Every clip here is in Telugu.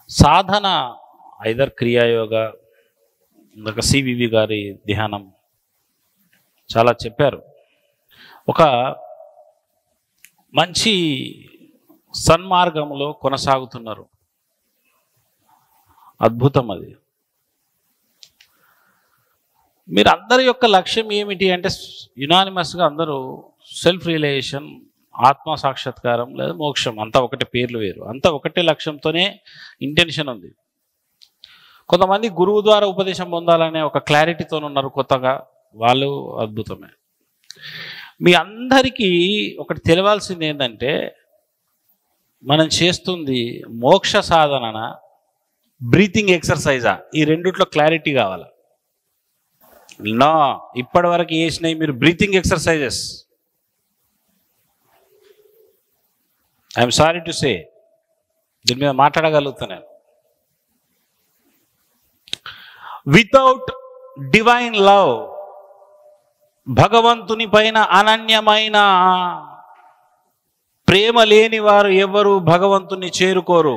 సాధన ఐదర్ క్రియాయోగ ఇందాక సివివి గారి ధ్యానం చాలా చెప్పారు ఒక మంచి సన్మార్గంలో కొనసాగుతున్నారు అద్భుతం అది మీరు అందరి యొక్క లక్ష్యం ఏమిటి అంటే యునానిమస్గా అందరూ సెల్ఫ్ రియలైజేషన్ ఆత్మ సాక్షాత్కారం లేదా మోక్షం అంతా ఒకటే పేర్లు వేరు అంతా ఒకటే లక్ష్యంతోనే ఇంటెన్షన్ ఉంది కొంతమంది గురువు ద్వారా ఉపదేశం పొందాలనే ఒక క్లారిటీతో ఉన్నారు కొత్తగా వాళ్ళు అద్భుతమే మీ అందరికీ ఒకటి తెలవాల్సింది ఏంటంటే మనం చేస్తుంది మోక్ష సాధన బ్రీతింగ్ ఎక్సర్సైజా ఈ రెండిట్లో క్లారిటీ కావాలి నా ఇప్పటి వరకు చేసినవి మీరు breathing exercises I'm sorry to say దీని మీద మాట్లాడగలుగుతాను వితౌట్ డివైన్ లవ్ భగవంతుని పైన అనన్యమైన ప్రేమ లేని వారు ఎవరు భగవంతుని చేరుకోరు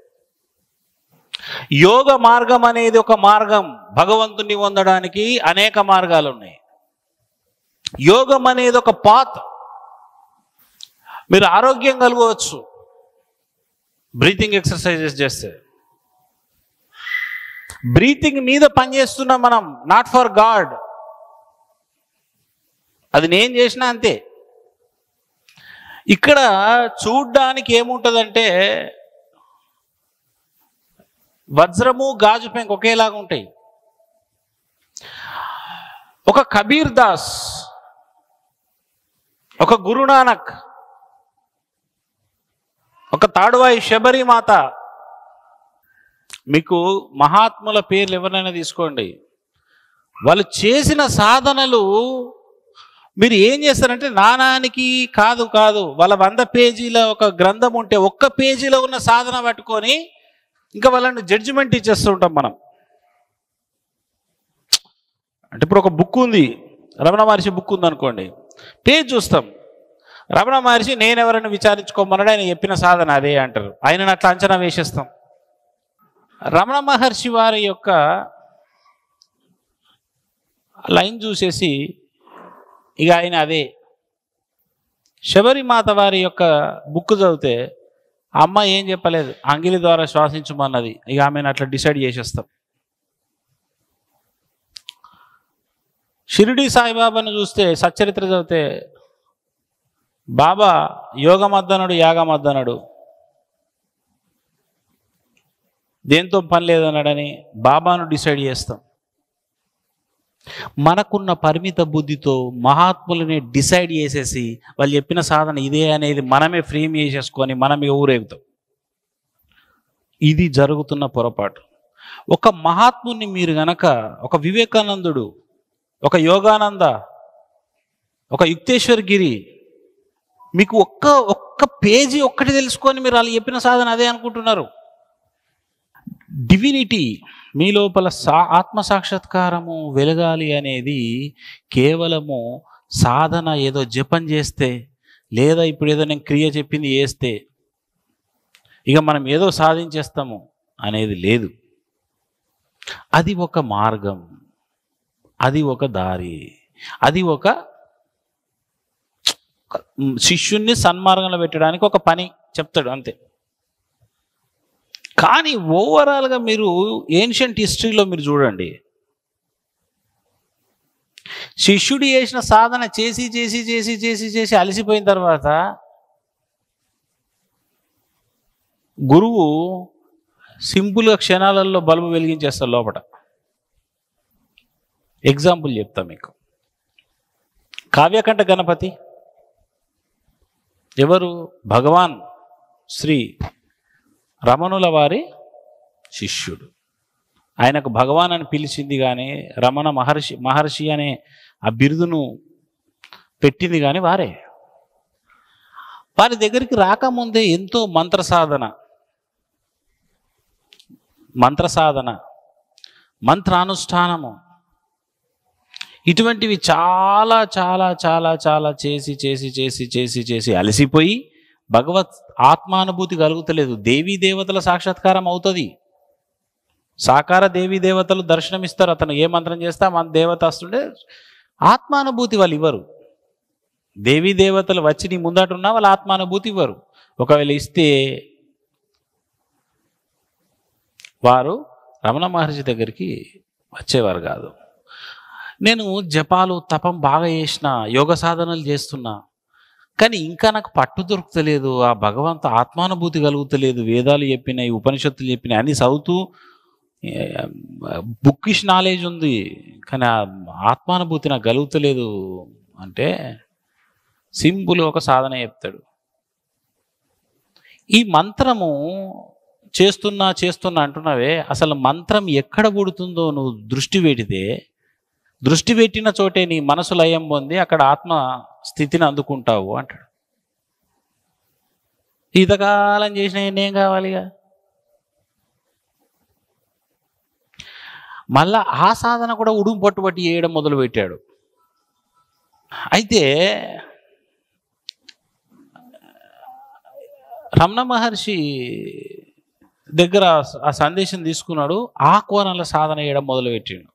యోగ మార్గం అనేది ఒక మార్గం భగవంతుని పొందడానికి అనేక మార్గాలు ఉన్నాయి యోగం అనేది ఒక పాత్ మీరు ఆరోగ్యం కలగవచ్చు బ్రీతింగ్ ఎక్సర్సైజెస్ చేస్తే బ్రీతింగ్ మీద పనిచేస్తున్నాం మనం నాట్ ఫర్ గాడ్ అది నేను చేసినా అంతే ఇక్కడ చూడ్డానికి ఏముంటుందంటే వజ్రము గాజు పెంక్ ఒకేలాగా ఉంటాయి ఒక కబీర్ దాస్ ఒక గురునానక్ ఒక తాడువాయి శబరి మాత మీకు మహాత్ముల పేర్లు ఎవరైనా తీసుకోండి వాళ్ళు చేసిన సాధనలు మీరు ఏం చేస్తారంటే నానానికి కాదు కాదు వాళ్ళ వంద పేజీల ఒక గ్రంథం ఉంటే ఒక్క పేజీలో ఉన్న సాధన పట్టుకొని ఇంకా వాళ్ళని జడ్జిమెంట్ ఇచ్చేస్తుంటాం మనం అంటే ఇప్పుడు ఒక బుక్ ఉంది రమణ మహర్షి బుక్ ఉంది అనుకోండి పేజ్ చూస్తాం రమణ మహర్షి నేనెవరైనా విచారించుకోమన్నాడు ఆయన చెప్పిన సాధన అదే అంటారు ఆయనను అట్లా అంచనా వేసేస్తాం రమణ మహర్షి వారి యొక్క లైన్ చూసేసి ఇక ఆయన అదే శబరిమాత వారి యొక్క బుక్ చదివితే ఆ అమ్మ ఏం చెప్పలేదు అంగిలి ద్వారా శ్వాసించమన్నది ఇక ఆమెను అట్లా డిసైడ్ చేసేస్తాం షిరిడి సాయిబాబాను చూస్తే సచ్చరిత్ర చదివితే బాబా యోగమద్దనుడు యాగమద్దనుడు దేంతో పని లేదన్నాడని బాబాను డిసైడ్ చేస్తాం మనకున్న పరిమిత బుద్ధితో మహాత్ములని డిసైడ్ చేసేసి వాళ్ళు చెప్పిన సాధన ఇదే అనేది మనమే ఫ్రేమ్ చేసేసుకొని మనమే ఊరేగుతాం ఇది జరుగుతున్న పొరపాటు ఒక మహాత్ముని మీరు గనక ఒక వివేకానందుడు ఒక యోగానంద ఒక యుక్తేశ్వర్ గిరి మీకు ఒక్క ఒక్క పేజీ ఒక్కటి తెలుసుకొని మీరు వాళ్ళు చెప్పిన సాధన అదే అనుకుంటున్నారు డివినిటీ మీ లోపల సా ఆత్మ సాక్షాత్కారము వెలగాలి అనేది కేవలము సాధన ఏదో జపం చేస్తే లేదా ఇప్పుడు ఏదో నేను క్రియ చెప్పింది చేస్తే ఇక మనం ఏదో సాధించేస్తాము అనేది లేదు అది ఒక మార్గం అది ఒక దారి అది ఒక శిష్యుణ్ణి సన్మార్గంలో పెట్టడానికి ఒక పని చెప్తాడు అంతే కానీ ఓవరాల్గా మీరు ఏన్షియంట్ హిస్టరీలో మీరు చూడండి శిష్యుడు చేసిన సాధన చేసి చేసి చేసి చేసి చేసి అలసిపోయిన తర్వాత గురువు సింపుల్గా క్షణాలలో బల్బు వెలిగించేస్తారు లోపల ఎగ్జాంపుల్ చెప్తా మీకు కావ్యకంఠ గణపతి ఎవరు భగవాన్ శ్రీ రమణుల వారి శిష్యుడు ఆయనకు భగవాన్ అని పిలిచింది కానీ రమణ మహర్షి మహర్షి అనే ఆ బిరుదును పెట్టింది కానీ వారే వారి దగ్గరికి రాకముందే ఎంతో మంత్ర సాధన మంత్ర సాధన మంత్రానుష్ఠానము ఇటువంటివి చాలా చాలా చాలా చాలా చేసి చేసి చేసి చేసి చేసి అలసిపోయి భగవత్ ఆత్మానుభూతి కలుగుతలేదు దేవీ దేవతల సాక్షాత్కారం అవుతుంది సాకార దేవీ దేవతలు దర్శనమిస్తారు అతను ఏ మంత్రం చేస్తే ఆ మన దేవత వస్తుంటే ఆత్మానుభూతి వాళ్ళు ఇవ్వరు దేవీ దేవతలు వచ్చి నీ ముందట ఉన్నా వాళ్ళు ఆత్మానుభూతి ఇవ్వరు ఒకవేళ ఇస్తే వారు రమణ మహర్షి దగ్గరికి వచ్చేవారు కాదు నేను జపాలు తపం బాగా చేసిన యోగ సాధనలు చేస్తున్నా కానీ ఇంకా నాకు పట్టు దొరుకుతలేదు ఆ భగవంతు ఆత్మానుభూతి కలుగుతలేదు వేదాలు చెప్పినాయి ఉపనిషత్తులు చెప్పినాయి అన్ని చదువుతూ బుక్కిష్ నాలెడ్జ్ ఉంది కానీ ఆ ఆత్మానుభూతి నాకు కలుగుతలేదు అంటే సింపుల్ ఒక సాధన చెప్తాడు ఈ మంత్రము చేస్తున్నా చేస్తున్నా అంటున్నావే అసలు మంత్రం ఎక్కడ పుడుతుందో నువ్వు దృష్టి పెడితే దృష్టి పెట్టిన చోటే నీ మనసు లయం పొంది అక్కడ ఆత్మ స్థితిని అందుకుంటావు అంటాడు ఇంతకాలం చేసిన ఏం కావాలిగా మళ్ళా ఆ సాధన కూడా ఉడుము పట్టుబట్టి చేయడం మొదలుపెట్టాడు అయితే రమణ మహర్షి దగ్గర ఆ సందేశం తీసుకున్నాడు ఆ కోణంలో సాధన చేయడం మొదలుపెట్టాడు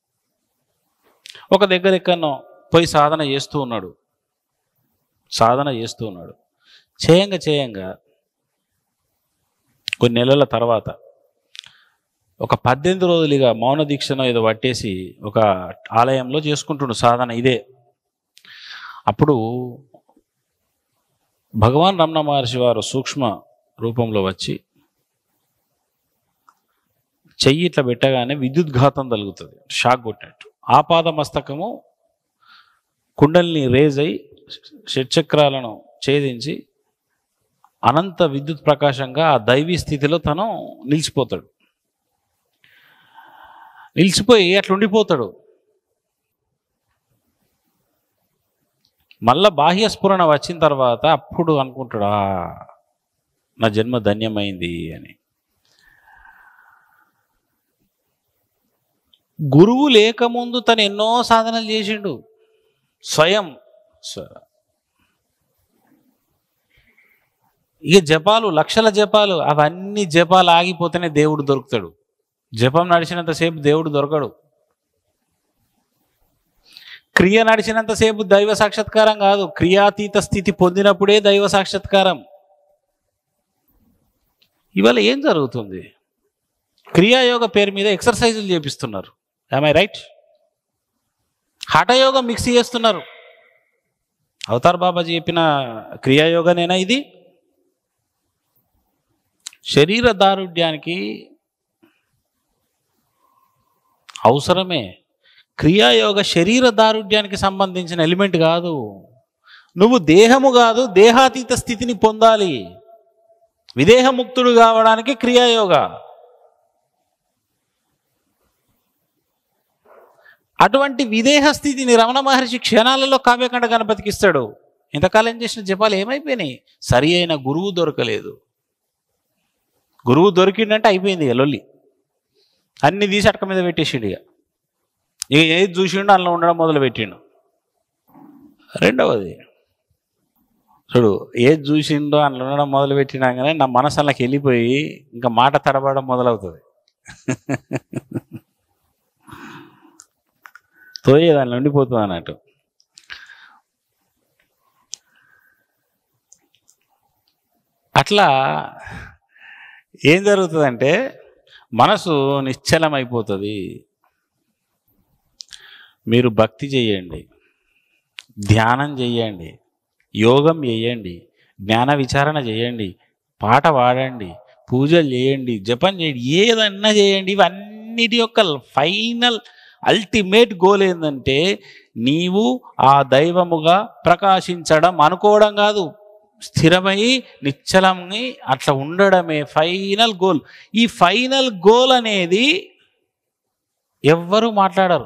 ఒక దగ్గర ఎక్కడనో పోయి సాధన చేస్తూ ఉన్నాడు సాధన చేస్తూ ఉన్నాడు చేయంగా చేయంగా కొన్ని నెలల తర్వాత ఒక పద్దెనిమిది రోజులుగా మౌన దీక్షను ఏదో పట్టేసి ఒక ఆలయంలో చేసుకుంటుండు సాధన ఇదే అప్పుడు భగవాన్ రమణ మహర్షి వారు సూక్ష్మ రూపంలో వచ్చి చెయ్యి ఇట్లా పెట్టగానే విద్యుద్ఘాతం తగులుతుంది షాక్ కొట్టినట్టు ఆపాద మస్తకము కుండల్ని రేజ్ అయి షట్చక్రాలను ఛేదించి అనంత విద్యుత్ ప్రకాశంగా ఆ దైవీ స్థితిలో తను నిలిచిపోతాడు నిలిచిపోయి అట్లా ఉండిపోతాడు మళ్ళా బాహ్య స్ఫురణ వచ్చిన తర్వాత అప్పుడు అనుకుంటాడు "ఆ, నా జన్మ ధన్యమైంది అని గురువు లేకముందు తను ఎన్నో సాధనలు చేసిండు స్వయం స- ఇక జపాలు లక్షల జపాలు అవన్నీ జపాలు ఆగిపోతేనే దేవుడు దొరుకుతాడు జపం నడిచినంతసేపు దేవుడు దొరకడు క్రియ నడిచినంతసేపు దైవ సాక్షాత్కారం కాదు క్రియాతీత స్థితి పొందినప్పుడే దైవ సాక్షాత్కారం ఇవాళ ఏం జరుగుతుంది క్రియాయోగ పేరు మీద ఎక్సర్సైజులు చేపిస్తున్నారు ఐ రైట్ హఠయోగం మిక్స్ చేస్తున్నారు అవతార్ బాబాజీ చెప్పిన క్రియాయోగనేనా ఇది శరీర దారుఢ్యానికి అవసరమే క్రియాయోగ శరీర దారుఢ్యానికి సంబంధించిన ఎలిమెంట్ కాదు నువ్వు దేహము కాదు దేహాతీత స్థితిని పొందాలి విదేహముక్తుడు కావడానికి క్రియాయోగ అటువంటి విదేహ స్థితిని రమణ మహర్షి క్షణాలలో కావ్యకండ గణపతికి ఇస్తాడు ఇంతకాలం చేసిన జపాలు ఏమైపోయినాయి సరి అయిన గురువు దొరకలేదు గురువు దొరికిండంటే అయిపోయింది ఇక లొల్లి అన్ని తీసి అటక మీద పెట్టేసిండు ఇక ఇక ఏది చూసిండో అందులో ఉండడం మొదలు పెట్టిండు రెండవది చూడు ఏది చూసిండో అందులో ఉండడం మొదలు పెట్టినాగానే నా మనసు అందులోకి వెళ్ళిపోయి ఇంకా మాట తడబడడం మొదలవుతుంది తోయే దానిలో ఉండిపోతుంది అన్నట్టు అట్లా ఏం జరుగుతుందంటే మనసు నిశ్చలమైపోతుంది మీరు భక్తి చేయండి ధ్యానం చేయండి యోగం చేయండి జ్ఞాన విచారణ చేయండి పాట పాడండి పూజలు చేయండి జపం చేయండి ఏదన్నా చేయండి ఇవన్నిటి యొక్క ఫైనల్ అల్టిమేట్ గోల్ ఏంటంటే నీవు ఆ దైవముగా ప్రకాశించడం అనుకోవడం కాదు స్థిరమై నిశ్చలమై అట్లా ఉండడమే ఫైనల్ గోల్ ఈ ఫైనల్ గోల్ అనేది ఎవ్వరూ మాట్లాడరు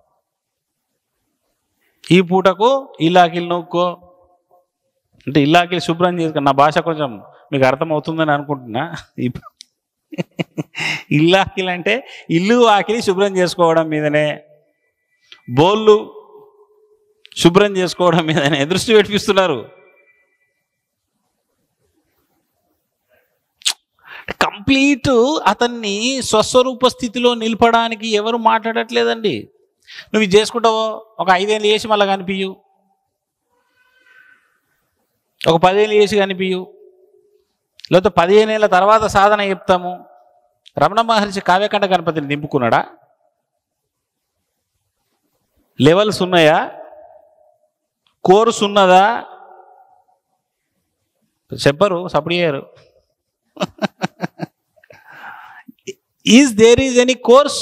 ఈ పూటకు ఇలాకిల్ నొక్కో అంటే ఇల్లాకిలి శుభ్రం చేసుకో నా భాష కొంచెం మీకు అర్థమవుతుందని అనుకుంటున్నా ఇప్- ఇల్లాకిల్ అంటే ఇల్లు ఆకిలి శుభ్రం చేసుకోవడం మీదనే బోళ్ళు శుభ్రం చేసుకోవడం మీదనే దృష్టి పెట్టిస్తున్నారు కంప్లీట్ అతన్ని స్వస్వరూప స్థితిలో నిలపడానికి ఎవరు మాట్లాడట్లేదండి నువ్వు ఇది చేసుకుంటావో ఒక ఐదేళ్ళు వేసి మళ్ళీ కనిపించు ఒక పదేళ్ళు వేసి కనిపించు లేకపోతే పదిహేను ఏళ్ళ తర్వాత సాధన చెప్తాము రమణ మహర్షి కావ్యకంఠ గణపతిని దింపుకున్నాడా లెవెల్స్ ఉన్నాయా కోర్స్ ఉన్నదా చెప్పరు సపోర్ట్ చేయరు is there is any course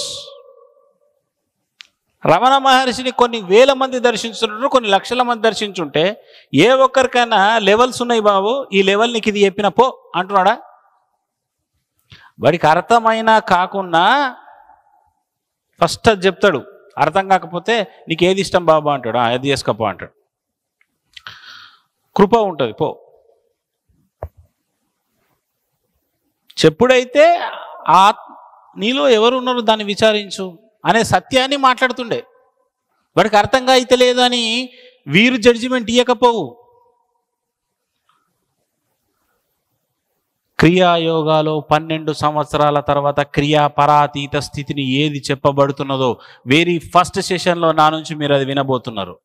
Ramana మహర్షిని కొన్ని వేల మంది దర్శించుంటారు కొన్ని లక్షల మంది దర్శించుంటే ఏ ఒక్కరికైనా లెవెల్స్ ఉన్నాయి బాబు ఈ లెవెల్ నీకు ఇది చెప్పిన పో అంటున్నాడా వాడికి అర్థమైనా కాకుండా ఫస్ట్ అది చెప్తాడు అర్థం కాకపోతే నీకు ఏది ఇష్టం బాబు అంటాడు "ఆ, అది చేసుకోపో అంటాడు కృప ఉంటుంది పో చెప్పుడైతే ఆ నీలో ఎవరు ఉన్నారు దాన్ని విచారించు అనే సత్యాన్ని మాట్లాడుతుండే వాడికి అర్థంగా అయితే లేదు అని వీరు జడ్జిమెంట్ ఇవ్వకపోవు క్రియాయోగాలో పన్నెండు సంవత్సరాల తర్వాత క్రియాపరాతీత స్థితిని ఏది చెప్పబడుతున్నదో వెరీ ఫస్ట్ సెషన్లో నా నుంచి మీరు అది వినబోతున్నారు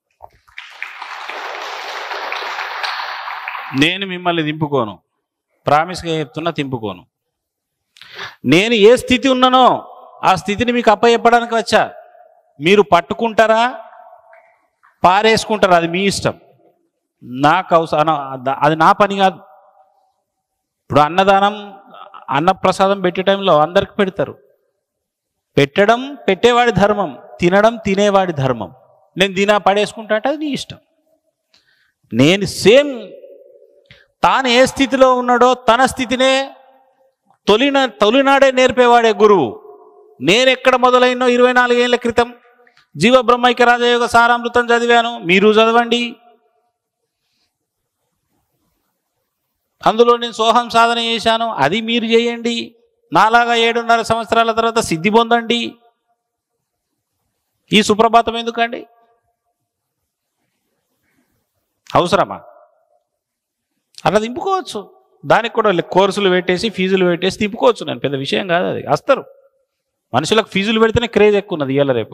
నేను మిమ్మల్ని దింపుకోను ప్రామిస్గా చెప్తున్నా తింపుకోను నేను ఏ స్థితి ఉన్నానో ఆ స్థితిని మీకు అప్పచెప్పడానికి వచ్చా మీరు పట్టుకుంటారా పారేసుకుంటారా అది మీ ఇష్టం నాకు అవసరం అది నా పని కాదు ఇప్పుడు అన్నదానం అన్నప్రసాదం పెట్టే టైంలో అందరికి పెడతారు పెట్టడం పెట్టేవాడి ధర్మం తినడం తినేవాడి ధర్మం నేను తినా పడేసుకుంటా అంటే అది నీ ఇష్టం నేను సేమ్ తాను ఏ స్థితిలో ఉన్నాడో తన స్థితినే తొలిన తొలినాడే నేర్పేవాడే గురువు నేను ఎక్కడ మొదలైనో ఇరవై నాలుగేళ్ల క్రితం జీవ బ్రహ్మైక్య రాజయోగ సారామృతం చదివాను మీరు చదవండి అందులో నేను సోహం సాధన చేశాను అది మీరు చేయండి నాలాగా ఏడున్నర సంవత్సరాల తర్వాత సిద్ధి పొందండి ఈ సుప్రభాతం ఎందుకండి అవసరమా అలా దింపుకోవచ్చు దానికి కూడా లే- కోర్సులు పెట్టేసి ఫీజులు పెట్టేసి తిప్పుకోవచ్చు నేను పెద్ద విషయం కాదు అది వస్తారు మనుషులకు ఫీజులు పెడితేనే క్రేజ్ ఎక్కువ ఉన్నది ఇవాళ రేపు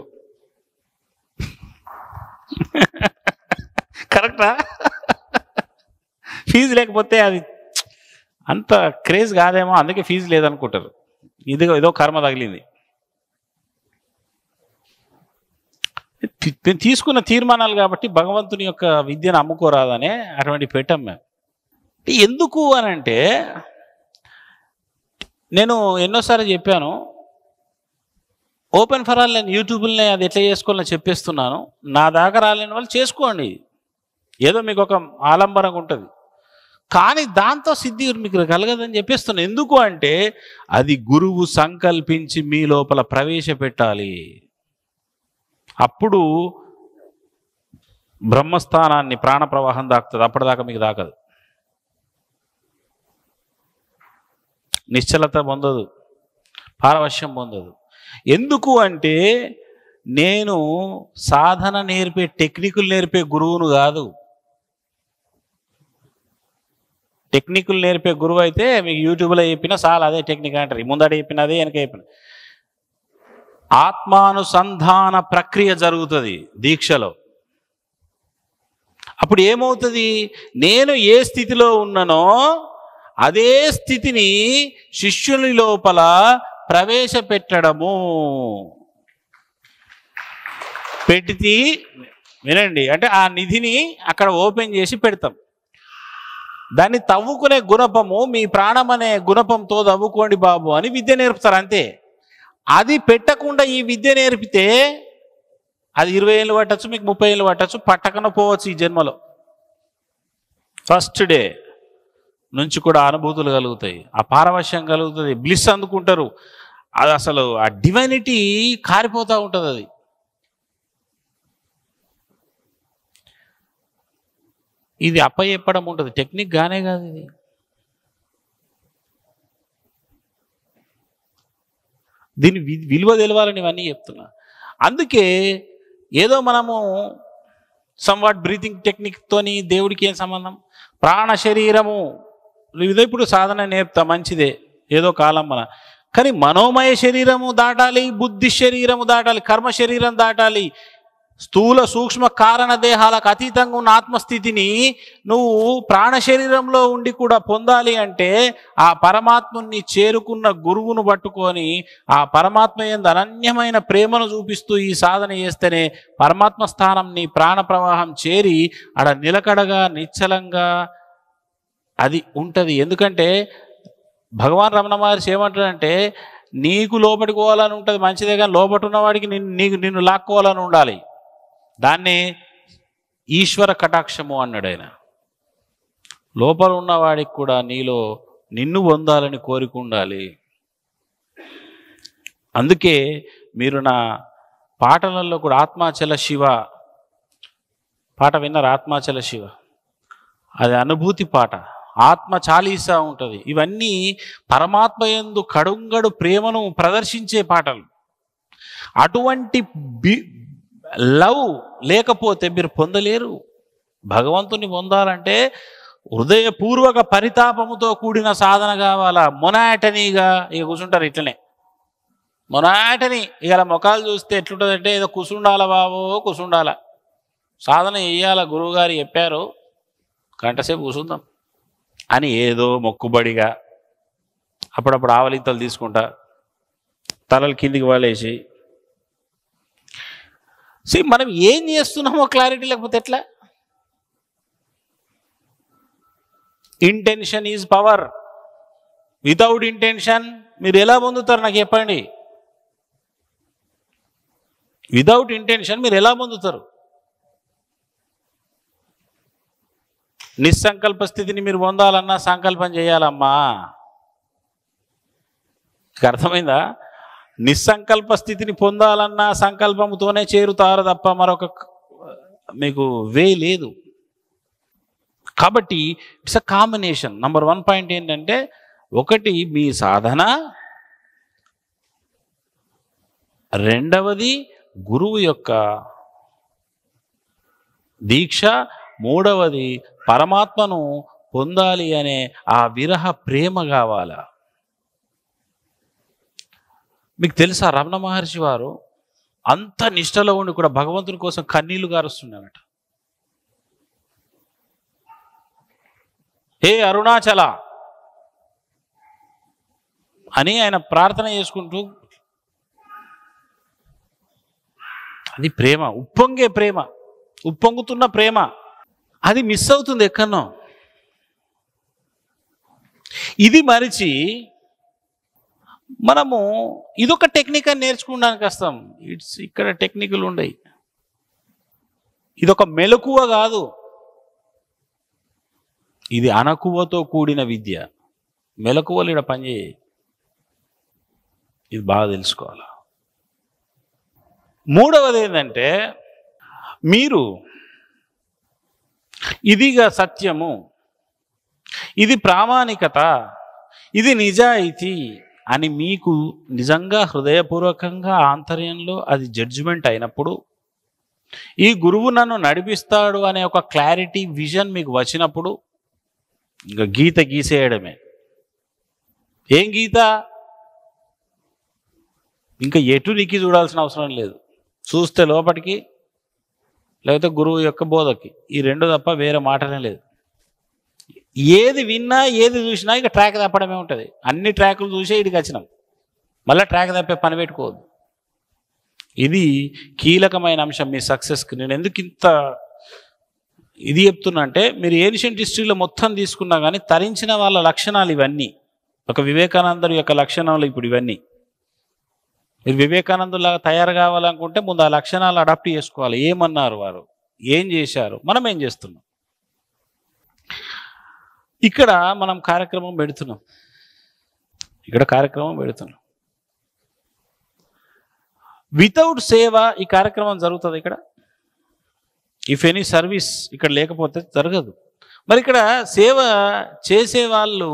కరెక్టా ఫీజు లేకపోతే అది అంత క్రేజ్ కాదేమో అందుకే ఫీజు లేదనుకుంటారు ఇది ఏదో కర్మ తగిలింది తి- నేను తీసుకున్న తీర్మానాలు కాబట్టి భగవంతుని యొక్క విద్యను అమ్ముకోరాదనే అటువంటి పెట్టాం మేము ఎందుకు అని అంటే నేను ఎన్నోసార్లు చెప్పాను ఓపెన్ ఫర్ ఆల్ నేను యూట్యూబ్ని అది ఎట్లా చేసుకోవాలని చెప్పేస్తున్నాను నా దాకా రాలేని వాళ్ళు చేసుకోండి ఏదో మీకు ఒక ఆలంబరంగా ఉంటుంది కానీ దాంతో సిద్ధి మీకు కలగదని చెప్పేస్తున్నాను ఎందుకు అంటే అది గురువు సంకల్పించి మీ లోపల ప్రవేశపెట్టాలి అప్పుడు బ్రహ్మస్థానాన్ని ప్రాణ ప్రవాహం దాకుతుంది అప్పటిదాకా మీకు దాకదు నిశ్చలత పొందదు పారవశ్యం పొందదు ఎందుకు అంటే నేను సాధన నేర్పే టెక్నికులు నేర్పే గురువును కాదు టెక్నికులు నేర్పే గురువు అయితే మీకు యూట్యూబ్లో చెప్పినా చాలా అదే టెక్నిక్ అంటారు ముందట చెప్పిన అదే వెనక చెప్పిన ఆత్మానుసంధాన ప్రక్రియ జరుగుతుంది దీక్షలో అప్పుడు ఏమవుతుంది నేను ఏ స్థితిలో ఉన్నానో అదే స్థితిని శిష్యుని లోపల ప్రవేశపెట్టడము పెట్టి వినండి అంటే ఆ నిధిని అక్కడ ఓపెన్ చేసి పెడతాం దాన్ని తవ్వుకునే గుణపము మీ ప్రాణం అనే గుణపంతో తవ్వుకోండి బాబు అని విద్య నేర్పుతారు అంతే అది పెట్టకుండా ఈ విద్య నేర్పితే అది ఇరవై ఏళ్ళు పట్టచ్చు మీకు ముప్పై ఏళ్ళు పట్టచ్చు పట్టకుండా పోవచ్చు ఈ జన్మలో ఫస్ట్ డే నుంచి కూడా అనుభూతులు కలుగుతాయి ఆ పారవశ్యం కలుగుతుంది బ్లిస్ అందుకుంటారు అది అసలు ఆ డివైనిటీ కారిపోతూ ఉంటుంది అది ఇది అప్ప చెప్పడం ఉంటుంది టెక్నిక్ గానే కాదు ఇది దీని వి- విలువ తెలవాలని ఇవన్నీ చెప్తున్నా అందుకే ఏదో మనము సమ్వాట్ బ్రీతింగ్ టెక్నిక్తోని దేవుడికి ఏం సంబంధం ప్రాణ శరీరము ఇదే ఇప్పుడు సాధన నేర్పుతా మంచిదే ఏదో కాలం మన కానీ మనోమయ శరీరము దాటాలి బుద్ధి శరీరము దాటాలి కర్మ శరీరం దాటాలి స్థూల సూక్ష్మ కారణ దేహాలకు అతీతంగా ఉన్న ఆత్మస్థితిని నువ్వు ప్రాణ శరీరంలో ఉండి కూడా పొందాలి అంటే ఆ పరమాత్ముని చేరుకున్న గురువును పట్టుకొని ఆ పరమాత్మ ఎందు అనన్యమైన ప్రేమను చూపిస్తూ ఈ సాధన చేస్తేనే పరమాత్మ స్థానం నీ ప్రాణ ప్రవాహం చేరి ఆడ నిలకడగా నిశ్చలంగా అది ఉంటుంది ఎందుకంటే భగవాన్ రమణ మహర్షి ఏమంటాడంటే నీకు లోపలికి పోవాలని ఉంటుంది మంచిదే కానీ లోపట ఉన్నవాడికి నిన్ను నీకు నిన్ను లాక్కోవాలని ఉండాలి దాన్ని ఈశ్వర కటాక్షము అన్నాడు ఆయన లోపల ఉన్నవాడికి కూడా నీలో నిన్ను పొందాలని కోరిక ఉండాలి అందుకే మీరు నా పాటలలో కూడా ఆత్మాచల శివ పాట విన్నారు ఆత్మాచల శివ అది అనుభూతి పాట ఆత్మ చాలీసా ఉంటుంది ఇవన్నీ పరమాత్మ యందు కడుంగడు ప్రేమను ప్రదర్శించే పాటలు అటువంటి బి లవ్ లేకపోతే మీరు పొందలేరు భగవంతుని పొందాలంటే హృదయపూర్వక పరితాపముతో కూడిన సాధన కావాలా మొనాటనీగా ఇక కూర్చుంటారు ఇట్లనే మొనాటని ఇక మొఖాలు చూస్తే ఎట్లుంటుందంటే ఏదో కూసుండాల బాబో కూసుండాల సాధన చెయ్యాల గురువుగారు చెప్పారు గంటసేపు కూసుందాం అని ఏదో మొక్కుబడిగా అప్పుడప్పుడు ఆవలింతలు తీసుకుంటా తలలు కిందికి వాలేసి సి మనం ఏం చేస్తున్నామో క్లారిటీ లేకపోతే ఎట్లా intention is power without intention మీరు ఎలా పొందుతారు నాకు చెప్పండి వితౌట్ ఇంటెన్షన్ మీరు ఎలా పొందుతారు నిస్సంకల్ప స్థితిని మీరు పొందాలన్నా సంకల్పం చేయాలమ్మా మీకు అర్థమైందా నిస్సంకల్ప స్థితిని పొందాలన్నా సంకల్పముతోనే చేరుతారు తప్ప మరొక మీకు వే లేదు కాబట్టి it's a combination number one point ఏంటంటే ఒకటి మీ సాధన రెండవది గురువు యొక్క దీక్ష మూడవది పరమాత్మను పొందాలి అనే ఆ విరహ ప్రేమ కావాలా మీకు తెలుసా రమణ మహర్షి వారు అంత నిష్టలో ఉండి కూడా భగవంతుని కోసం కన్నీళ్లు గారుస్తున్నారట హే అరుణాచల అని ఆయన ప్రార్థన చేసుకుంటూ అది ప్రేమ ఉప్పొంగే ప్రేమ ఉప్పొంగుతున్న ప్రేమ అది మిస్ అవుతుంది ఎక్కడనో ఇది మరిచి మనము ఇదొక టెక్నిక్ అని నేర్చుకోవడానికి వస్తాం ఇట్స్ ఇక్కడ టెక్నికల్ ఉండయి ఇదొక మెలకువ కాదు ఇది అనకువతో కూడిన విద్య మెలకువలు ఇక్కడ పనిచేయి ఇది బాగా తెలుసుకోవాలి మూడవది ఏంటంటే మీరు ఇదిగా సత్యము ఇది ప్రామాణికత ఇది నిజాయితీ అని మీకు నిజంగా హృదయపూర్వకంగా ఆంతర్యంలో అది జడ్జిమెంట్ అయినప్పుడు ఈ గురువు నన్ను నడిపిస్తాడు అనే ఒక క్లారిటీ విజన్ మీకు వచ్చినప్పుడు ఇంకా గీత గీసేయడమే ఏం గీత ఇంకా ఎటు నీకి చూడాల్సిన అవసరం లేదు చూస్తే లోపలికి లేకపోతే గురువు యొక్క బోధకి ఈ రెండు తప్ప వేరే మాటనే లేదు ఏది విన్నా ఏది చూసినా ఇక ట్రాక్ తప్పడమే ఉంటుంది అన్ని ట్రాకులు చూసే ఇడికి వచ్చినాం మళ్ళీ ట్రాక్ తప్పే పని పెట్టుకోవద్దు ఇది కీలకమైన అంశం మీ సక్సెస్కి నేను ఎందుకు ఇంత ఇది చెప్తున్నా అంటే మీరు ఏన్షియంట్ హిస్టరీలో మొత్తం తీసుకున్నా కానీ తరించిన వాళ్ళ లక్షణాలు ఇవన్నీ ఒక వివేకానందుడి యొక్క లక్షణాలు ఇప్పుడు ఇవన్నీ మీరు వివేకానందులాగా తయారు కావాలనుకుంటే ముందు ఆ లక్షణాలు అడాప్ట్ చేసుకోవాలి ఏమన్నారు వారు ఏం చేశారు మనం ఏం చేస్తున్నాం ఇక్కడ మనం కార్యక్రమం పెడుతున్నాం ఇక్కడ కార్యక్రమం పెడుతున్నాం వితౌట్ సేవ ఈ కార్యక్రమం జరుగుతుంది ఇక్కడ ఇఫ్ ఎనీ సర్వీస్ ఇక్కడ లేకపోతే జరగదు మరి ఇక్కడ సేవ చేసే వాళ్ళు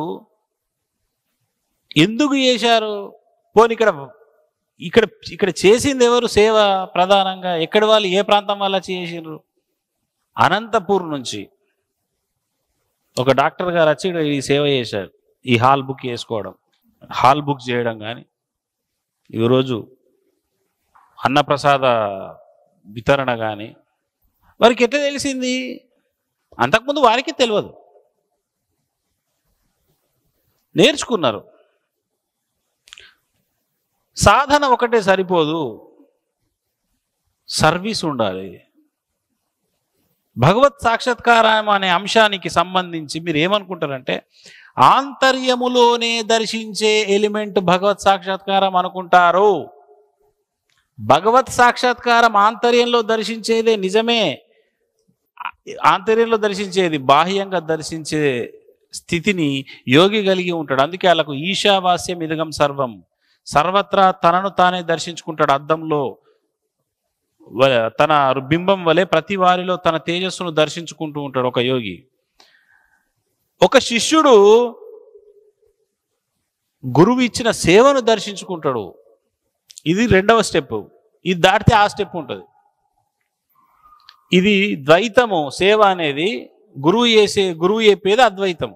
ఎందుకు చేశారు పోనీ ఇక్కడ ఇక్కడ ఇక్కడ చేసింది ఎవరు సేవ ప్రధానంగా ఎక్కడి వాళ్ళు ఏ ప్రాంతం వాళ్ళు వచ్చి చేసిండ్రు అనంతపూర్ నుంచి ఒక డాక్టర్ గారు వచ్చి ఇక్కడ ఈ సేవ చేశారు ఈ హాల్ బుక్ చేసుకోవడం హాల్ బుక్ చేయడం కానీ ఈరోజు అన్నప్రసాద వితరణ కానీ వారికి ఎట్లా తెలిసింది అంతకుముందు వారికి తెలియదు నేర్చుకున్నారు సాధన ఒకటే సరిపోదు సర్వీస్ ఉండాలి భగవత్ సాక్షాత్కారం అనే అంశానికి సంబంధించి మీరు ఏమనుకుంటారంటే ఆంతర్యములోనే దర్శించే ఎలిమెంట్ భగవత్ సాక్షాత్కారం అనుకుంటారు భగవత్ సాక్షాత్కారం ఆంతర్యంలో దర్శించేదే నిజమే ఆంతర్యంలో దర్శించేది బాహ్యంగా దర్శించే స్థితిని యోగి కలిగి ఉంటాడు అందుకే వాళ్ళకు ఈశావాస్యం ఇదగం సర్వం సర్వత్రా తనను తానే దర్శించుకుంటాడు అద్దంలో వ- తన బింబం వలె ప్రతి వారిలో తన తేజస్సును దర్శించుకుంటూ ఉంటాడు ఒక యోగి ఒక శిష్యుడు గురువు ఇచ్చిన సేవను దర్శించుకుంటాడు ఇది రెండవ స్టెప్ ఇది దాటితే ఆ స్టెప్ ఉంటుంది ఇది ద్వైతము సేవ అనేది గురువు చేసే గురువు చెప్పేది అద్వైతం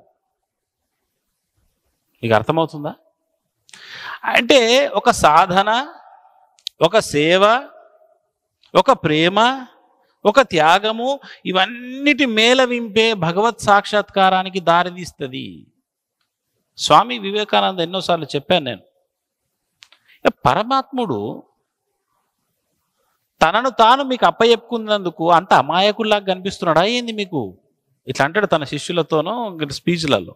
మీకు అర్థమవుతుందా అంటే ఒక సాధన ఒక సేవ ఒక ప్రేమ ఒక త్యాగము ఇవన్నిటి మేళవింపే భగవత్ సాక్షాత్కారానికి దారితీస్తుంది స్వామి వివేకానంద ఎన్నోసార్లు చెప్పాను నేను ఏ పరమాత్ముడు తనను తాను మీకు అప్పచెప్పుకున్నందుకు అంత అమాయకుల్లాగా కనిపిస్తున్నాడా ఏంది మీకు ఇట్లా అంటాడు తన శిష్యులతోనూ స్పీచ్లలో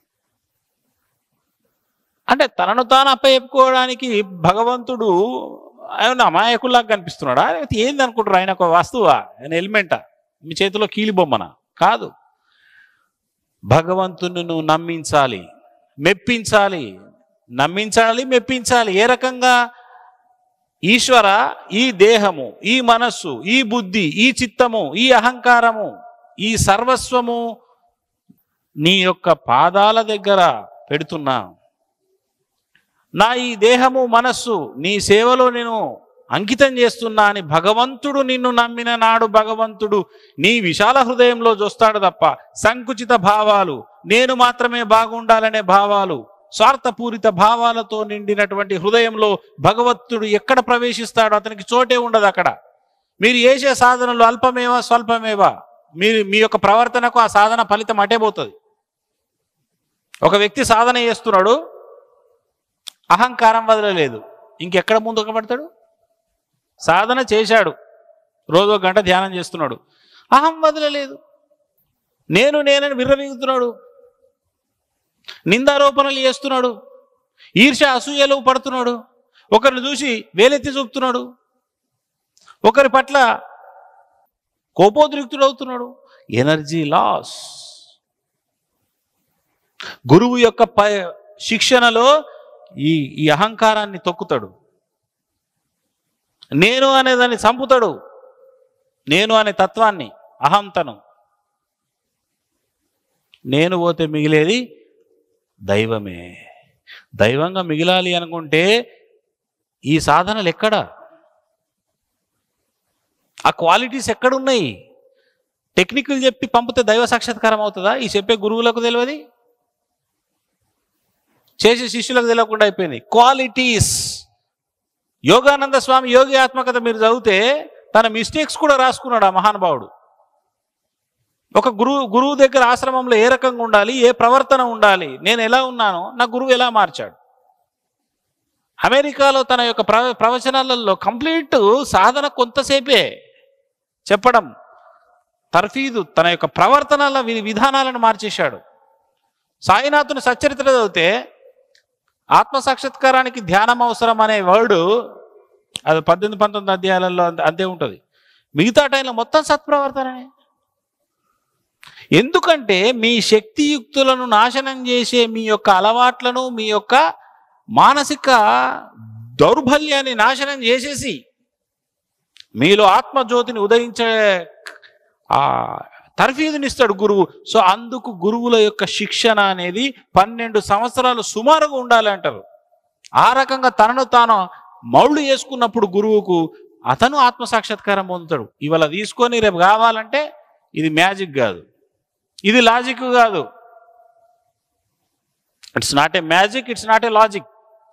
అంటే తనను తాను అప్పచెప్పుకోవడానికి భగవంతుడు ఆయన అమాయకుల్లాగా కనిపిస్తున్నాడా లేకపోతే ఏంది అనుకుంటారు ఆయన ఒక వస్తువా ఆయన ఎలిమెంటా మీ చేతిలో కీలి బొమ్మన కాదు భగవంతుని నువ్వు నమ్మించాలి మెప్పించాలి నమ్మించాలి మెప్పించాలి ఏ రకంగా ఈశ్వర ఈ దేహము ఈ మనస్సు ఈ బుద్ధి ఈ చిత్తము ఈ అహంకారము ఈ సర్వస్వము నీ యొక్క పాదాల దగ్గర పెడుతున్నా నా ఈ దేహము మనస్సు నీ సేవలో నేను అంకితం చేస్తున్నా అని భగవంతుడు నిన్ను నమ్మిన నాడు భగవంతుడు నీ విశాల హృదయంలో చూస్తాడు తప్ప సంకుచిత భావాలు నేను మాత్రమే బాగుండాలనే భావాలు స్వార్థపూరిత భావాలతో నిండినటువంటి హృదయంలో భగవంతుడు ఎక్కడ ప్రవేశిస్తాడో అతనికి చోటే ఉండదు అక్కడ మీరు చేసే సాధనలు అల్పమేవా స్వల్పమేవా మీరు మీ యొక్క ప్రవర్తనకు ఆ సాధన ఫలితం అటే పోతుంది ఒక వ్యక్తి సాధన చేస్తున్నాడు అహంకారం వదలలేదు ఇంకెక్కడ ముందుకు పడతాడు సాధన చేశాడు రోజు ఒక గంట ధ్యానం చేస్తున్నాడు అహం వదలలేదు నేను నేనని విర్రవీగుతున్నాడు నిందారోపణలు చేస్తున్నాడు ఈర్ష అసూయలు పడుతున్నాడు ఒకరిని చూసి వేలెత్తి చూపుతున్నాడు ఒకరి పట్ల కోపోద్రిక్తుడవుతున్నాడు ఎనర్జీ లాస్ గురువు యొక్క ప శిక్షణలో ఈ ఈ అహంకారాన్ని తొక్కుతాడు నేను అనేదాన్ని చంపుతాడు నేను అనే తత్వాన్ని అహంతను నేను పోతే మిగిలేది దైవమే దైవంగా మిగిలాలి అనుకుంటే ఈ సాధనలు ఎక్కడ ఆ క్వాలిటీస్ ఎక్కడున్నాయి టెక్నికల్ చెప్పి పంపితే దైవ సాక్షాత్కారం అవుతుందా ఈ చెప్పే గురువులకు తెలియదు చేసే శిష్యులకు తెలియకుండా అయిపోయింది క్వాలిటీస్ యోగానంద స్వామి యోగి ఆత్మకథ మీరు చదివితే తన మిస్టేక్స్ కూడా రాసుకున్నాడు ఆ మహానుభావుడు ఒక గురువు గురువు దగ్గర ఆశ్రమంలో ఏ రకంగా ఉండాలి ఏ ప్రవర్తన ఉండాలి నేను ఎలా ఉన్నానో నా గురువు ఎలా మార్చాడు అమెరికాలో తన యొక్క ప్ర ప్రవచనాలలో కంప్లీట్ సాధన కొంతసేపే చెప్పడం తర్ఫీదు తన యొక్క ప్రవర్తనల వి- విధానాలను మార్చేశాడు సాయినాథుని సచ్చరిత్ర చదివితే ఆత్మ సాక్షాత్కారానికి ధ్యానం అవసరం అనే వర్డ్ అది పద్దెనిమిది పంతొమ్మిది అధ్యాయాలలో అంత- అంతే ఉంటుంది మిగతా టైంలో మొత్తం సత్ప్రవర్తననే ఎందుకంటే మీ శక్తియుక్తులను నాశనం చేసే మీ యొక్క అలవాట్లను మీ యొక్క మానసిక దౌర్బల్యాన్ని నాశనం చేసేసి మీలో ఆత్మజ్యోతిని ఉదయించే ఆ తర్ఫీదునిస్తాడు గురువు సో అందుకు గురువుల యొక్క శిక్షణ అనేది పన్నెండు సంవత్సరాలు సుమారుగా ఉండాలి అంటారు ఆ రకంగా తనను తాను మౌళ్ళు చేసుకున్నప్పుడు గురువుకు అతను ఆత్మ సాక్షాత్కారం పొందుతాడు ఇవాళ తీసుకొని రేపు కావాలంటే ఇది మ్యాజిక్ కాదు ఇది లాజిక్ కాదు it's not a magic it's not a logic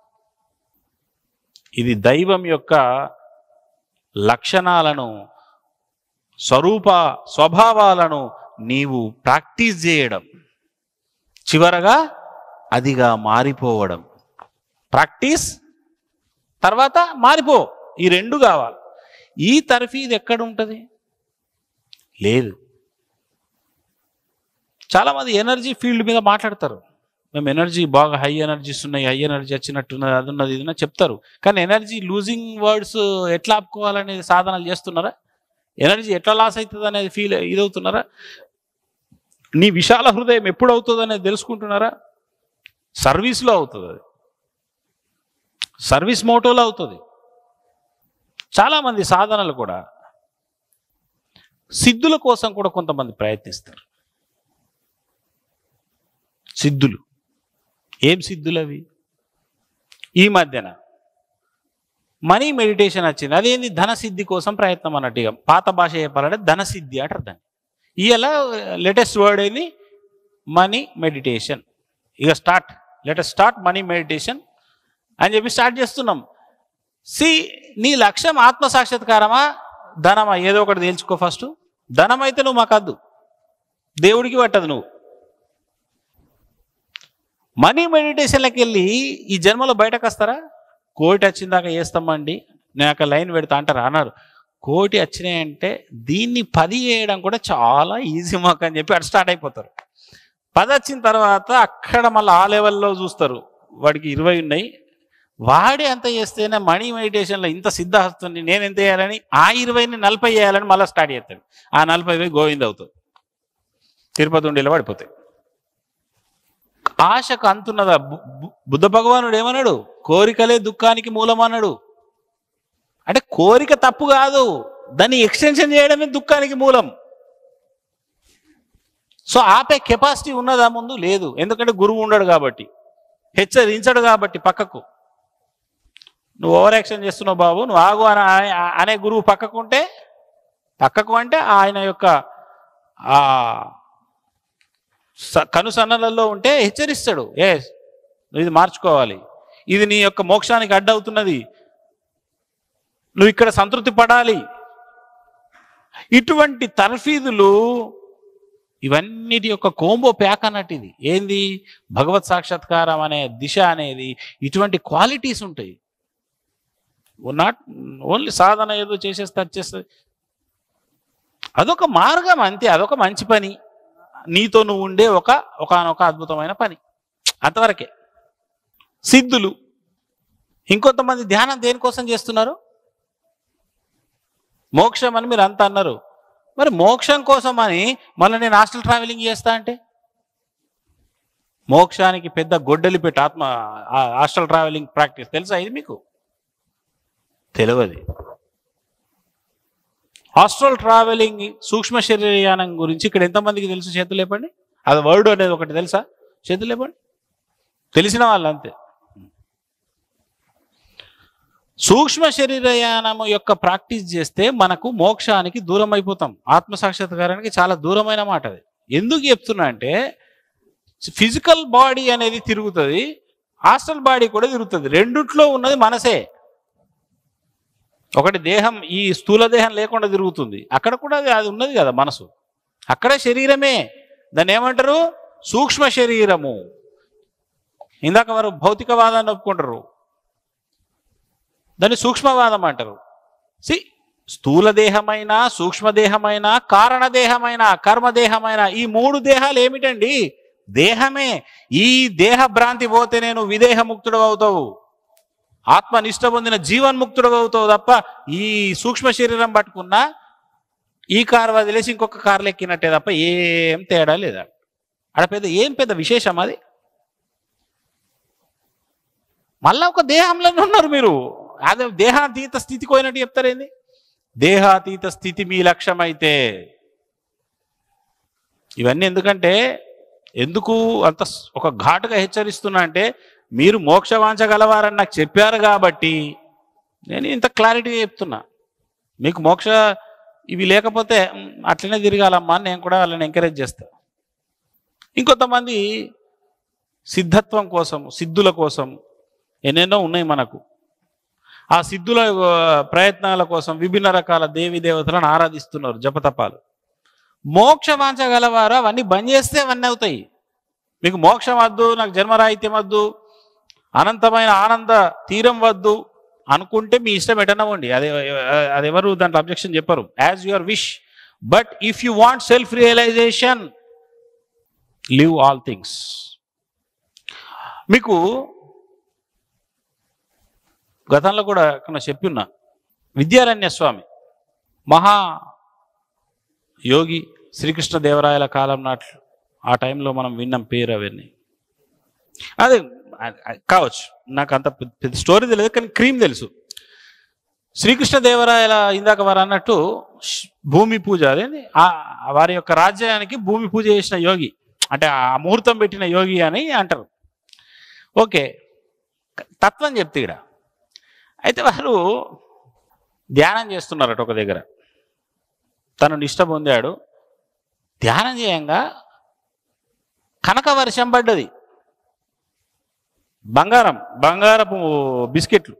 ఇది దైవం యొక్క లక్షణాలను స్వరూప స్వభావాలను నీవు ప్రాక్టీస్ చేయడం చివరగా అదిగా మారిపోవడం ప్రాక్టీస్ తర్వాత మారిపో ఈ రెండు కావాలి ఈ తర్ఫీది ఎక్కడ ఉంటుంది లేదు చాలామంది ఎనర్జీ ఫీల్డ్ మీద మాట్లాడతారు మేము ఎనర్జీ బాగా హై ఎనర్జీస్ ఉన్నాయి హై ఎనర్జీ వచ్చినట్టున్నది అది ఉన్నది ఇది ఉన్నది చెప్తారు కానీ ఎనర్జీ లూజింగ్ వర్డ్స్ ఎట్లా ఆపుకోవాలనేది సాధనలు చేస్తున్నారా ఎనర్జీ ఎట్లా లాస్ అవుతుంది అనేది ఫీల్ ఇదవుతున్నారా నీ విశాల హృదయం ఎప్పుడు అవుతుంది అనేది తెలుసుకుంటున్నారా సర్వీస్లో అవుతుంది అది సర్వీస్ మోటోలో అవుతుంది చాలామంది సాధనలు కూడా సిద్ధుల కోసం కూడా కొంతమంది ప్రయత్నిస్తారు సిద్ధులు ఏం సిద్ధులు అవి ఈ మధ్యన మనీ మెడిటేషన్ వచ్చింది అదేంది ధనసిద్ధి కోసం ప్రయత్నం అన్నట్టుగా పాత భాష చెప్పాలంటే ధనసిద్ధి అంటారు దాన్ని ఇవాళ లేటెస్ట్ వర్డ్ ఏంది మనీ మెడిటేషన్ ఇక start latest start money meditation అని చెప్పి స్టార్ట్ చేస్తున్నాం సి నీ లక్ష్యం ఆత్మ సాక్షాత్కారమా ధనమా ఏదో ఒకటి తేల్చుకో ఫస్ట్ ధనం అయితే నువ్వు మాకద్దు దేవుడికి పట్టదు నువ్వు మనీ మెడిటేషన్లకు వెళ్ళి ఈ జన్మలో బయటకు వస్తారా కోటి వచ్చిందాక చేస్తామండి నేను అక్కడ లైన్ పెడతా అంటారు అన్నారు కోటి వచ్చినాయంటే దీన్ని పది చేయడం కూడా చాలా ఈజీ మాకు అని చెప్పి అటు స్టార్ట్ అయిపోతారు పది వచ్చిన తర్వాత అక్కడ మళ్ళీ ఆ లెవెల్లో చూస్తారు వాడికి ఇరవై ఉన్నాయి వాడి అంత చేస్తేనే మనీ మెడిటేషన్లో ఇంత సిద్ధహస్తుంది నేను ఎంత చేయాలని ఆ ఇరవైని నలభై చేయాలని మళ్ళీ స్టార్ట్ చేస్తాడు ఆ నలభై పోయి గోవింద అవుతుంది తిరుపతి ఉండేలా పడిపోతాయి ఆశకు అంతున్నదా బు- బు- బుద్ధ భగవానుడు ఏమన్నాడు కోరికలే దుఃఖానికి మూలం అన్నాడు అంటే కోరిక తప్పు కాదు దాన్ని ఎక్స్టెన్షన్ చేయడమే దుఃఖానికి మూలం సో ఆపే కెపాసిటీ ఉన్నదా ముందు లేదు ఎందుకంటే గురువు ఉండడు కాబట్టి హెచ్చరించడు కాబట్టి పక్కకు నువ్వు ఓవర్ యాక్షన్ చేస్తున్నావు బాబు నువ్వు ఆగు అని అనే- అనే గురువు పక్కకు ఉంటే పక్కకు అంటే ఆయన యొక్క ఆ స- కనుసన్నలలో ఉంటే హెచ్చరిస్తాడు ఏ నువ్వు ఇది మార్చుకోవాలి ఇది నీ యొక్క మోక్షానికి అడ్డవుతున్నది నువ్వు ఇక్కడ సంతృప్తి పడాలి ఇటువంటి తర్ఫీదులు ఇవన్నిటి యొక్క కోంబో ప్యాక్ అన్నట్టు ఇది ఏంది భగవత్ సాక్షాత్కారం అనే దిశ అనేది ఇటువంటి క్వాలిటీస్ ఉంటాయి నాట్ ఓన్లీ సాధన ఏదో చేసేస్తే వచ్చేస్తుంది అదొక మార్గం అంతే అదొక మంచి పని నీతో నువ్వు ఉండే ఒక ఒకనొక అద్భుతమైన పని అంతవరకే సిద్ధులు ఇంకొంతమంది ధ్యానం దేనికోసం చేస్తున్నారు మోక్షం అని మీరు అంత అన్నారు మరి మోక్షం కోసం అని మళ్ళీ నేను హాస్టల్ ట్రావెలింగ్ చేస్తా అంటే మోక్షానికి పెద్ద గొడ్డలి పెట్టి ఆత్మ ఆ హాస్టల్ ట్రావెలింగ్ ప్రాక్టీస్ తెలుసా ఇది మీకు తెలియదు హాస్టల్ ట్రావెలింగ్ సూక్ష్మ శరీరయానం గురించి ఇక్కడ ఎంతమందికి తెలుసు చేతులు లేపండి అది వర్డ్ అనేది ఒకటి తెలుసా చేతులు లేపండి తెలిసిన వాళ్ళు అంతే సూక్ష్మ శరీరయానము యొక్క ప్రాక్టీస్ చేస్తే మనకు మోక్షానికి దూరం అయిపోతాం ఆత్మ సాక్షాత్కారానికి చాలా దూరమైన మాట అది ఎందుకు చెప్తున్నా అంటే ఫిజికల్ బాడీ అనేది తిరుగుతుంది హాస్టల్ బాడీ కూడా తిరుగుతుంది రెండిట్లో ఉన్నది మనసే ఒకటి దేహం ఈ స్థూల దేహం లేకుండా తిరుగుతుంది అక్కడ కూడా అది అది ఉన్నది కదా మనసు అక్కడ శరీరమే దాన్ని ఏమంటారు సూక్ష్మ శరీరము ఇందాక వారు భౌతికవాదాన్ని ఒప్పుకుంటారు దాన్ని సూక్ష్మవాదం అంటారు సి స్థూల దేహమైన సూక్ష్మదేహమైన కారణదేహమైన కర్మదేహమైన ఈ మూడు దేహాలు ఏమిటండి దేహమే ఈ దేహ భ్రాంతి పోతే నేను విదేహముక్తుడు అవుతావు ఆత్మ నిష్ట పొందిన జీవన్ముక్తుడు అవుతావు తప్ప ఈ సూక్ష్మ శరీరం పట్టుకున్నా ఈ కారు వదిలేసి ఇంకొక కారులో ఎక్కినట్టే తప్ప ఏం తేడా లేదా అక్కడ పెద్ద ఏం పెద్ద విశేషం అది మళ్ళా ఒక దేహంలోనే ఉన్నారు మీరు అదే దేహాతీత స్థితికి పోయినట్టు చెప్తారేంది దేహాతీత స్థితి మీ లక్ష్యమైతే ఇవన్నీ ఎందుకంటే ఎందుకు అంత స్- ఒక ఘాటుగా హెచ్చరిస్తున్నా అంటే మీరు మోక్షవాంచగలవారని నాకు చెప్పారు కాబట్టి నేను ఇంత క్లారిటీగా చెప్తున్నా మీకు మోక్ష ఇవి లేకపోతే "మ్, అట్లనే తిరగాలమ్మా అని నేను కూడా వాళ్ళని ఎంకరేజ్ చేస్తా ఇంకొంతమంది సిద్ధత్వం కోసం సిద్ధుల కోసం ఎన్నెన్నో ఉన్నాయి మనకు ఆ సిద్ధుల ఆ, ప్రయత్నాల కోసం విభిన్న రకాల దేవి దేవతలను ఆరాధిస్తున్నారు జపతపాలు మోక్షవాంఛ గలవారు అవన్నీ బంద్ చేస్తే అవన్నీ అవుతాయి మీకు మోక్షం వద్దు నాకు జన్మరాహిత్యం వద్దు అనంతమైన ఆనంద తీరం వద్దు అనుకుంటే మీ ఇష్టం ఎటనవ్వండి అదే అది ఎవరు దాంట్లో అబ్జెక్షన్ చెప్పరు as your wish but if you want self realization live all things మీకు గతంలో కూడా ఇక్కడ చెప్పి ఉన్నా విద్యారణ్య స్వామి మహా యోగి శ్రీకృష్ణ దేవరాయల కాలం నాట్లు ఆ టైంలో మనం విన్నాం పేరు అవన్నీ అదే అ- అ- కావచ్చు నాకు అంత పెద్ద- పెద్ద స్టోరీ తెలియదు కానీ క్రీమ్ తెలుసు శ్రీకృష్ణ దేవరాయల ఇందాక వారు అన్నట్టు ష్- భూమి పూజ అదేంది ఆ ఆ వారి యొక్క రాజ్యానికి భూమి పూజ చేసిన యోగి అంటే ఆ ముహూర్తం పెట్టిన యోగి అని అంటారు ఓకే తత్వం చెప్తే ఇక్కడ అయితే వారు ధ్యానం చేస్తున్నారట ఒక దగ్గర తను నిష్ట పొందాడు ధ్యానం చేయంగా కనక వర్షం పడ్డది బంగారం బంగారపు బిస్కెట్లు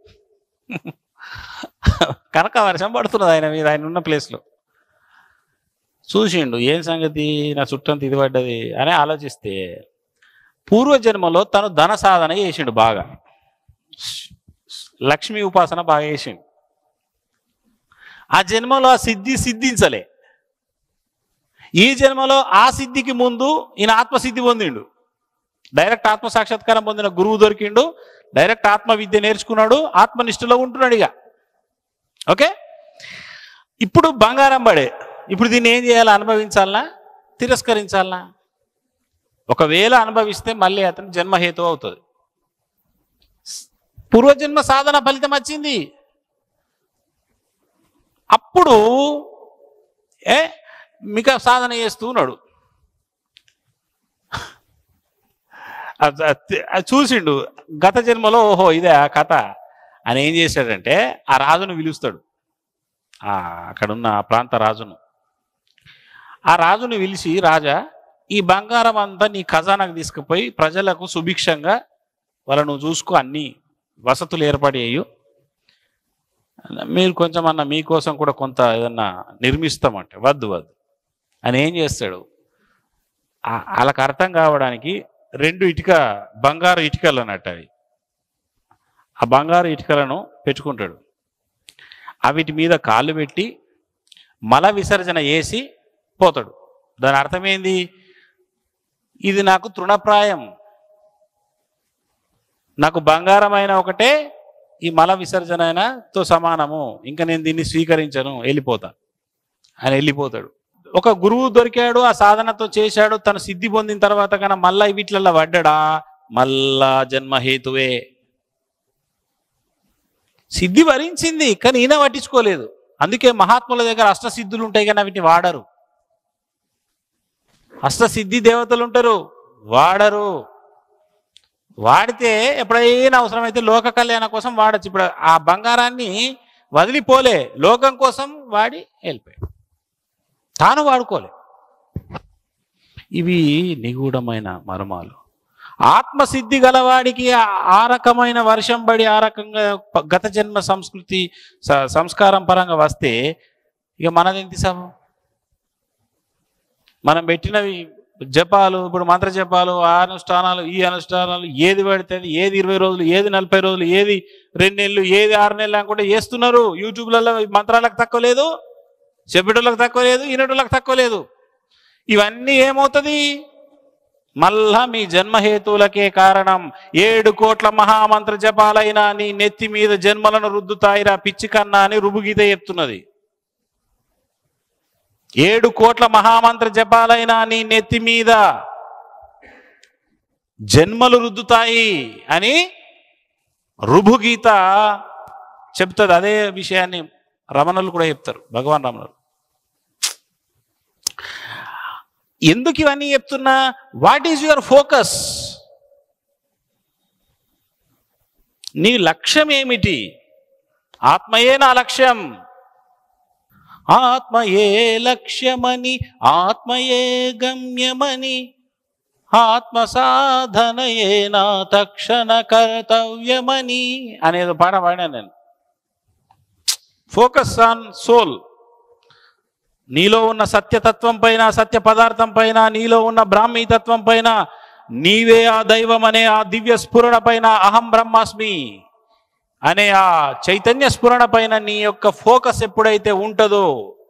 కనక వర్షం పడుతున్నది ఆయన మీద ఆయన ఉన్న ప్లేస్లో చూసిండు ఏం సంగతి నా చుట్టంత ఇది పడ్డది అని ఆలోచిస్తే పూర్వజన్మలో తను ధన సాధన చేసిండు బాగా లక్ష్మీ ఉపాసన బాగా చేసిండు ఆ జన్మలో ఆ సిద్ధి సిద్ధించలే ఈ జన్మలో ఆ సిద్ధికి ముందు ఈయన ఆత్మసిద్ధి పొందిండు డైరెక్ట్ ఆత్మ సాక్షాత్కారం పొందిన గురువు దొరికిండు డైరెక్ట్ ఆత్మ విద్య నేర్చుకున్నాడు ఆత్మనిష్ఠలో ఉంటున్నాడు ఇక ఓకే ఇప్పుడు బంగారం పడే ఇప్పుడు దీన్ని ఏం చేయాలి అనుభవించాలనా తిరస్కరించాలనా ఒకవేళ అనుభవిస్తే మళ్ళీ అతను జన్మహేతు అవుతుంది పూర్వజన్మ సాధన ఫలితం వచ్చింది అప్పుడు ఏ మిగతా సాధన చేస్తూ ఉన్నాడు అది- అది- అది చూసిండు గత జన్మలో ఓహో ఇదే ఆ కథ అని ఏం చేశాడంటే ఆ రాజును పిలుస్తాడు ఆ అక్కడున్న ఆ ప్రాంత రాజును ఆ రాజును పిలిచి రాజా ఈ బంగారం అంతా నీ ఖజానాకు తీసుకుపోయి ప్రజలకు సుభిక్షంగా వాళ్ళను చూసుకో అన్ని వసతులు ఏర్పాటు చేయు మీరు కొంచెం అన్న మీకోసం కూడా కొంత ఏదన్నా నిర్మిస్తామంటే వద్దు వద్దు అని ఏం చేస్తాడు ఆ- వాళ్ళకి అర్థం కావడానికి రెండు ఇటుక బంగారు ఇటుకలు అన్నట్టు అవి ఆ బంగారు ఇటుకలను పెట్టుకుంటాడు అవిటి మీద కాళ్ళు పెట్టి మల విసర్జన చేసి పోతాడు దాని అర్థమైంది ఇది నాకు తృణప్రాయం నాకు బంగారమైన ఒకటే ఈ మల విసర్జన అయినాతో సమానము ఇంకా నేను దీన్ని స్వీకరించను వెళ్ళిపోతా అని వెళ్ళిపోతాడు ఒక గురువు దొరికాడు ఆ సాధనతో చేశాడు తను సిద్ధి పొందిన తర్వాత కన్నా మళ్ళా వీటిలలో పడ్డాడా మళ్ళా జన్మహేతువే సిద్ధి భరించింది కానీ ఈయన పట్టించుకోలేదు అందుకే మహాత్ముల దగ్గర అష్టసిద్ధులు ఉంటాయి కానీ వీటిని వాడరు అష్టసిద్ధి దేవతలు ఉంటారు వాడరు వాడితే ఎప్పుడైనా అవసరమైతే లోక కళ్యాణ కోసం వాడచ్చు ఇప్పుడు ఆ బంగారాన్ని వదిలిపోలే లోకం కోసం వాడి వెళ్ళిపోయాడు తాను వాడుకోలే ఇవి నిగూఢమైన మర్మాలు ఆత్మసిద్ధి గలవాడికి ఆ- ఆ రకమైన వర్షం పడి ఆ రకంగా ప- గత జన్మ సంస్కృతి స- సంస్కారం పరంగా వస్తే ఇక మనదెంత సభ మనం పెట్టినవి జపాలు ఇప్పుడు మంత్ర జపాలు ఆ అనుష్ఠానాలు ఈ అనుష్ఠానాలు ఏది పడితే అది, ఏది ఇరవై రోజులు ఏది నలభై రోజులు ఏది రెండు నెలలు ఏది ఆరు నెలలు అనుకుంటే చేస్తున్నారు యూట్యూబ్లలో మంత్రాలకు తక్కువ లేదు చెప్పేటోళ్ళకి తక్కువ లేదు ఈనటోళ్ళకి తక్కువ లేదు ఇవన్నీ ఏమవుతుంది మళ్ళా మీ జన్మహేతువులకే కారణం ఏడు కోట్ల మహామంత్ర జపాలైనా నీ నెత్తి మీద జన్మలను రుద్దుతాయిరా పిచ్చి కన్నా అని రుబుగీత చెప్తున్నది ఏడు కోట్ల మహామంత్ర జపాలైనా నీ నెత్తి మీద జన్మలు రుద్దుతాయి అని రుభుగీత చెప్తుంది అదే విషయాన్ని రమణులు కూడా చెప్తారు భగవాన్ రమణులు ఎందుకు ఇవన్నీ చెప్తున్నా వాట్ ఈజ్ యువర్ ఫోకస్ నీ లక్ష్యం ఏమిటి ఆత్మయే నా లక్ష్యం ఆత్మయే లక్ష్యమని ఆత్మయే గమ్యమని ఆత్మ సాధనయేనా తక్షణ కర్తవ్యమని అనేది పాట పాడాను నేను ఫోకస్ ఆన్ సోల్ నీలో ఉన్న సత్యతత్వం పైన సత్య పదార్థం పైన నీలో ఉన్న బ్రాహ్మీ తత్వం పైన నీవే ఆ దైవం అనే ఆ దివ్య స్ఫురణ పైన అహం బ్రహ్మాస్మి అనే ఆ చైతన్య స్ఫురణ పైన నీ యొక్క ఫోకస్ ఎప్పుడైతే ఉంటుందో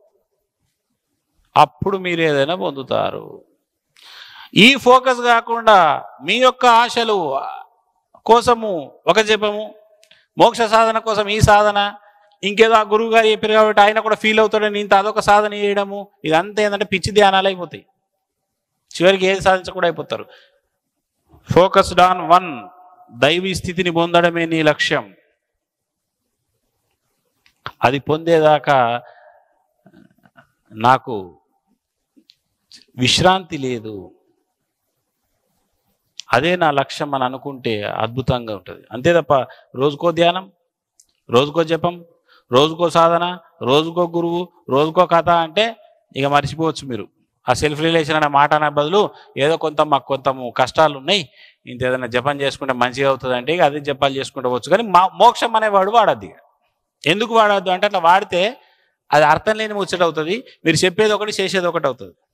అప్పుడు మీరు ఏదైనా పొందుతారు ఈ ఫోకస్ కాకుండా మీ యొక్క ఆశలు కోసము ఒక జపము మోక్ష సాధన కోసం ఈ సాధన ఇంకేదో ఆ గురువు గారు చెప్పారు కాబట్టి ఆయన కూడా ఫీల్ అవుతాడని ఇంత అదొక సాధన చేయడము ఇదంతా ఏంటంటే పిచ్చి ధ్యానాలు అయిపోతాయి చివరికి ఏది సాధించకుండా అయిపోతారు ఫోకస్డ్ ఆన్ వన్ దైవీ స్థితిని పొందడమే నీ లక్ష్యం అది పొందేదాకా నాకు విశ్రాంతి లేదు అదే నా లక్ష్యం అని అనుకుంటే అద్భుతంగా ఉంటుంది అంతే తప్ప రోజుకో ధ్యానం రోజుకో జపం రోజుకో సాధన రోజుకో గురువు రోజుకో కథ అంటే ఇక మర్చిపోవచ్చు మీరు ఆ సెల్ఫ్ రిలేషన్ అనే మాట అనే బదులు ఏదో కొంత మాకు కొంత కష్టాలు ఉన్నాయి ఇంత ఏదైనా జపం చేసుకుంటే మంచిగా అవుతుంది అంటే ఇక అదే జపాలు చేసుకుంటూ వచ్చు కానీ మా మోక్షం అనేవాడు వాడద్దు ఇక ఎందుకు వాడద్దు అంటే అట్లా వాడితే అది అర్థం లేని ముచ్చట అవుతుంది మీరు చెప్పేది ఒకటి చేసేది ఒకటి అవుతుంది